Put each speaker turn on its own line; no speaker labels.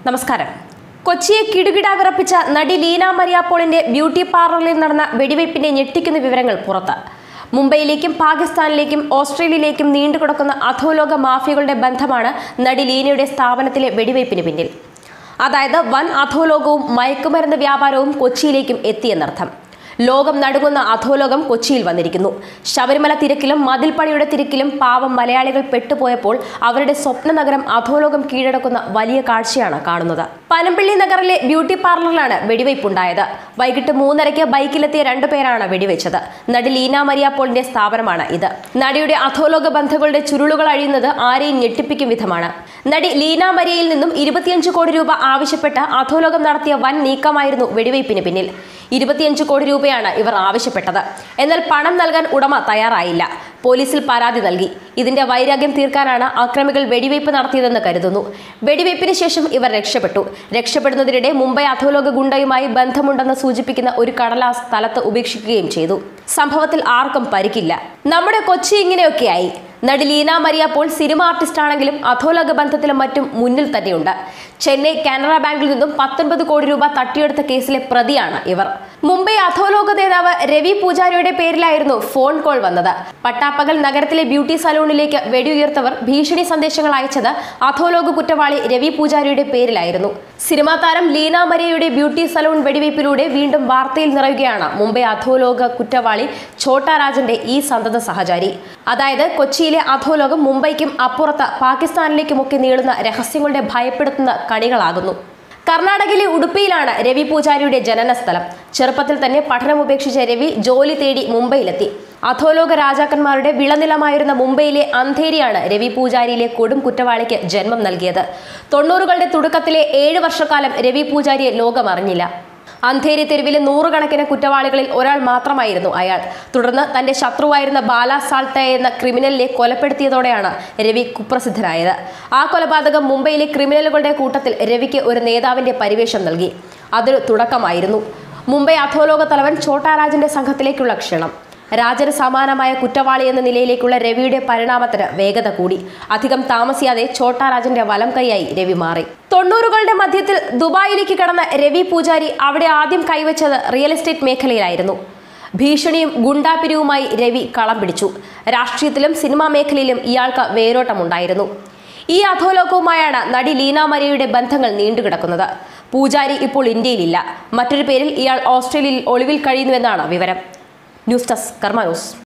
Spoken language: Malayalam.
നമസ്കാരം കൊച്ചിയെ കിടുകിട വിറപ്പിച്ച നടി ലീന മരിയ പോളിന്റെ ബ്യൂട്ടി പാർലറിൽ നടന്ന വെടിവയ്പ്പിന്റെ ഞെട്ടിക്കുന്ന വിവരങ്ങൾ പുറത്ത് മുംബൈയിലേക്കും പാകിസ്ഥാനിലേക്കും ഓസ്ട്രേലിയയിലേക്കും നീണ്ടുകിടക്കുന്ന അധോലോക മാഫിയകളുടെ ബന്ധമാണ് നടി ലീനയുടെ സ്ഥാപനത്തിലെ വെടിവയ്പ്പിന് പിന്നിൽ അതായത് വൻ അധോലോകവും മയക്കുമരുന്ന് വ്യാപാരവും കൊച്ചിയിലേക്കും എത്തിയെന്നർത്ഥം ലോകം നടുങ്ങുന്ന അധോലോകം കൊച്ചിയിൽ വന്നിരിക്കുന്നു ശബരിമല തിരക്കിലും മതിൽപ്പണിയുടെ തിരക്കിലും പാവം മലയാളികൾ പെട്ടുപോയപ്പോൾ അവരുടെ സ്വപ്ന നഗരം അധോലോകം കീഴടക്കുന്ന വലിയ കാഴ്ചയാണ് കാണുന്നത് പനമ്പള്ളി നഗറിലെ ബ്യൂട്ടി പാർലറിലാണ് വെടിവയ്പുണ്ടായത് വൈകിട്ട് മൂന്നരയ്ക്ക് ബൈക്കിലെത്തിയ രണ്ടുപേരാണ് വെടിവെച്ചത് നടി ലീന മരിയ പോളിന്റെ സ്ഥാപനമാണ് ഇത് നടിയുടെ അധോലോക ബന്ധങ്ങളുടെ ചുരുളുകൾ അഴിയുന്നത് ആരെയും ഞെട്ടിപ്പിക്കും വിധമാണ് നടി ലീന മരിയയിൽ നിന്നും ഇരുപത്തിയഞ്ച് കോടി രൂപ ആവശ്യപ്പെട്ട് അധോലോകം നടത്തിയ വൻ നീക്കമായിരുന്നു വെടിവയ്പ്പിന് പിന്നിൽ ഇരുപത്തിയഞ്ച് കോടി രൂപയാണ് ഇവർ ആവശ്യപ്പെട്ടത് എന്നാൽ പണം നൽകാൻ ഉടമ തയ്യാറായില്ല പോലീസിൽ പരാതി നൽകി ഇതിന്റെ വൈരാഗ്യം തീർക്കാനാണ് അക്രമികൾ വെടിവയ്പ് നടത്തിയതെന്ന് കരുതുന്നു വെടിവയ്പ്പിന് ശേഷം ഇവർ രക്ഷപ്പെട്ടു രക്ഷപ്പെടുന്നതിനിടെ മുംബൈ അധോലോക ഗുണ്ടയുമായി ബന്ധമുണ്ടെന്ന് സൂചിപ്പിക്കുന്ന ഒരു കടലാസ് സ്ഥലത്ത് ഉപേക്ഷിക്കുകയും ചെയ്തു സംഭവത്തിൽ ആർക്കും പരിക്കില്ല നമ്മുടെ കൊച്ചി ഇങ്ങനെയൊക്കെയായി നടി ലീന മരിയ പോൾ സിനിമ ആർട്ടിസ്റ്റ് ആണെങ്കിലും അധോലോക ബന്ധത്തിലും മറ്റും മുന്നിൽ തന്നെയുണ്ട് ചെന്നൈ കാനറ ബാങ്കിൽ നിന്നും പത്തൊൻപത് കോടി രൂപ തട്ടിയെടുത്ത കേസിലെ പ്രതിയാണ് ഇവർ മുംബൈ അധോലോക നേതാവ് രവി പൂജാരിയുടെ പേരിലായിരുന്നു ഫോൺ കോൾ വന്നത് പട്ടാപ്പകൽ നഗരത്തിലെ ബ്യൂട്ടി സലൂണിലേക്ക് വെടിയുയർത്തവർ ഭീഷണി സന്ദേശങ്ങൾ അയച്ചത് അധോലോക കുറ്റവാളി രവി പൂജാരിയുടെ പേരിലായിരുന്നു സിനിമാ താരം ലീന മരിയയുടെ ബ്യൂട്ടി സലൂൺ വെടിവയ്പ്പിലൂടെ വീണ്ടും വാർത്തയിൽ നിറയുകയാണ് മുംബൈ അധോലോക കുറ്റവാളി ഛോട്ടാ രാജന്റെ ഈ സന്തത സഹചാരി അതായത് കൊച്ചിയിലെ അധോലോകം മുംബൈക്കും അപ്പുറത്ത് പാകിസ്ഥാനിലേക്കുമൊക്കെ നീളുന്ന രഹസ്യങ്ങളുടെ ഭയപ്പെടുത്തുന്ന കണികളാകുന്നു കർണാടകയിലെ ഉടുപ്പിയിലാണ് രവി പൂജാരിയുടെ ജനനസ്ഥലം ചെറുപ്പത്തിൽ തന്നെ പഠനം ഉപേക്ഷിച്ച രവി ജോലി തേടി മുംബൈയിലെത്തി അധോലോക രാജാക്കന്മാരുടെ വിളനിലമായിരുന്ന മുംബൈയിലെ അന്ധേരിയാണ് രവി പൂജാരിയിലെ കൊടും കുറ്റവാളിക്ക് ജന്മം നൽകിയത് തൊണ്ണൂറുകളുടെ തുടക്കത്തിലെ ഏഴ് വർഷക്കാലം രവി പൂജാരിയെ ലോകം അറിഞ്ഞില്ല അന്ധേരി തെരുവിലെ നൂറുകണക്കിന് കുറ്റവാളികളിൽ ഒരാൾ മാത്രമായിരുന്നു അയാൾ തുടർന്ന് തന്റെ ശത്രുവായിരുന്ന ബാല സാൾത്തെ എന്ന ക്രിമിനലിനെ കൊലപ്പെടുത്തിയതോടെയാണ് രവി കുപ്രസിദ്ധനായത് ആ കൊലപാതകം മുംബൈയിലെ ക്രിമിനലുകളുടെ കൂട്ടത്തിൽ രവിക്ക് ഒരു നേതാവിന്റെ പരിവേഷം നൽകി അതൊരു തുടക്കമായിരുന്നു മുംബൈ അധോലോക തലവൻ ഛോട്ടാരാജന്റെ സംഘത്തിലേക്കുള്ള ക്ഷണം രാജന് സമാനമായ കുറ്റവാളി എന്ന നിലയിലേക്കുള്ള രവിയുടെ പരിണാമത്തിന് വേഗത കൂടി അധികം താമസിയാതെ ഛോട്ടാരാജന്റെ വലം കൈയായി രവി മാറി തൊണ്ണൂറുകളുടെ മധ്യത്തിൽ ദുബായിലേക്ക് കടന്ന രവി പൂജാരി അവിടെ ആദ്യം കൈവച്ചത് റിയൽ എസ്റ്റേറ്റ് മേഖലയിലായിരുന്നു ഭീഷണിയും ഗുണ്ടാപിരിവുമായി രവി കളം പിടിച്ചു രാഷ്ട്രീയത്തിലും സിനിമാ മേഖലയിലും ഇയാൾക്ക് വേരോട്ടമുണ്ടായിരുന്നു ഈ അധോലോകവുമായാണ് നടി ലീന മരിയയുടെ ബന്ധങ്ങൾ നീണ്ടുകിടക്കുന്നത് പൂജാരി ഇപ്പോൾ ഇന്ത്യയിലില്ല മറ്റൊരു പേരിൽ ഇയാൾ ഓസ്ട്രേലിയയിൽ ഒളിവിൽ കഴിയുന്നുവെന്നാണ് വിവരം ന്യൂസ് ഡെസ്ക് കർമ്മ ന്യൂസ്